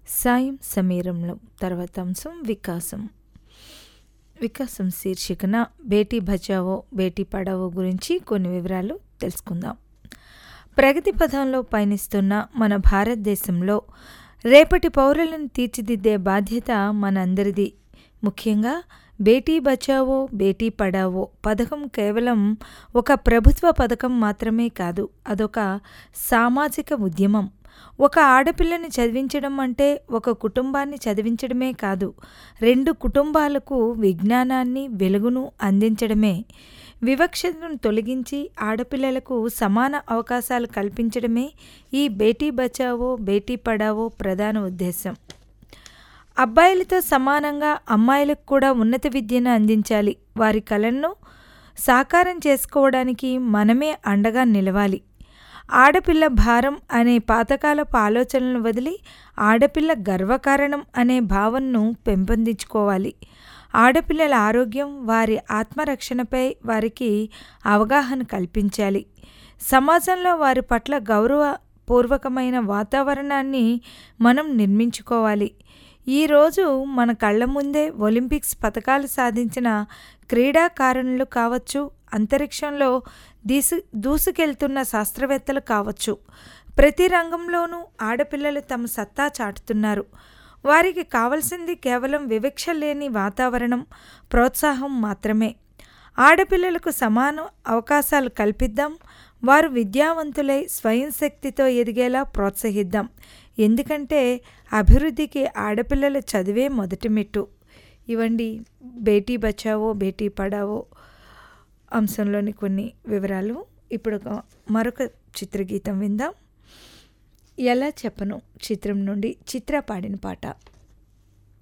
సాయం సమీరంలో తర్వాత అంశం వికాసం వికాసం శీర్షికన బేటీ బచావో బేటీ పడావో గురించి కొన్ని వివరాలు తెలుసుకుందాం ప్రగతి పథంలో పయనిస్తున్న మన భారతదేశంలో రేపటి పౌరులను తీర్చిదిద్దే బాధ్యత మనందరిది ముఖ్యంగా బేటీ బచావో బేటీ పడావో పథకం కేవలం ఒక ప్రభుత్వ పథకం మాత్రమే కాదు అదొక సామాజిక ఉద్యమం ఒక ఆడపిల్లని చదివించడం అంటే ఒక కుటుంబాన్ని చదివించడమే కాదు రెండు కుటుంబాలకు విజ్ఞానాన్ని వెలుగును అందించడమే వివక్షతను తొలగించి ఆడపిల్లలకు సమాన అవకాశాలు కల్పించడమే ఈ బేటీ బచావో బేటీ పడావో ప్రధాన ఉద్దేశం అబ్బాయిలతో సమానంగా అమ్మాయిలకు కూడా ఉన్నత విద్యను అందించాలి వారి కళలను సాకారం చేసుకోవడానికి మనమే అండగా నిలవాలి ఆడపిల్ల భారం అనే పాతకాలపు ఆలోచనలను వదిలి ఆడపిల్ల గర్వకారణం అనే భావనను పెంపొందించుకోవాలి ఆడపిల్లల ఆరోగ్యం వారి ఆత్మరక్షణపై వారికి అవగాహన కల్పించాలి సమాజంలో వారి పట్ల గౌరవపూర్వకమైన వాతావరణాన్ని మనం నిర్మించుకోవాలి ఈరోజు మన కళ్ళ ముందే ఒలింపిక్స్ పథకాలు సాధించిన క్రీడాకారుణులు కావచ్చు అంతరిక్షంలో దీసు దూసుకెళ్తున్న శాస్త్రవేత్తలు కావచ్చు ప్రతి రంగంలోనూ ఆడపిల్లలు తమ సత్తా చాటుతున్నారు వారికి కావలసింది కేవలం వివక్ష లేని వాతావరణం ప్రోత్సాహం మాత్రమే ఆడపిల్లలకు సమాన అవకాశాలు కల్పిద్దాం వారు విద్యావంతులై స్వయం శక్తితో ఎదిగేలా ప్రోత్సహిద్దాం ఎందుకంటే అభివృద్ధికి ఆడపిల్లల చదివే మొదటి మెట్టు ఇవండి బేటీ బచావో బేటీ పడావో అంశంలోని కొన్ని వివరాలు ఇప్పుడు ఒక మరొక చిత్రగీతం విందాం ఎలా చెప్పను చిత్రం నుండి చిత్ర పాడిన పాట